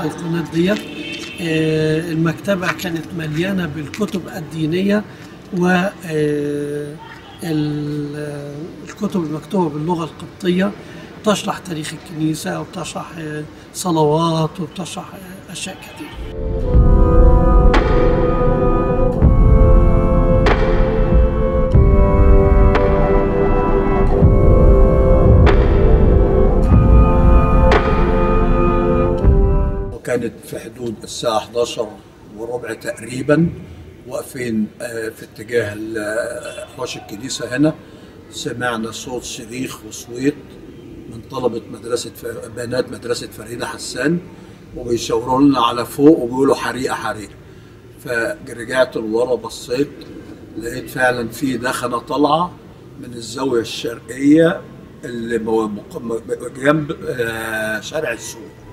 الايقونات ديت آه، المكتبه كانت مليانه بالكتب الدينيه و آه، ال- الكتب المكتوبه باللغه القبطيه تشرح تاريخ الكنيسه وبتشرح آه، صلوات وبتشرح آه، اشياء كثيره وكانت في حدود الساعة 11 وربع تقريبا واقفين آه، في اتجاه ال- آه، حوش الكنيسة هنا سمعنا صوت صريخ وصويت من طلبة مدرسة ف- بنات مدرسة فريدة حسان وبيشاوروا لنا على فوق وبيقولوا حريقة حريقة فرجعت لورا بصيت لقيت فعلا في دخنة طالعة من الزاوية الشرقية اللي مو- مق- م- جنب آه، شارع السوق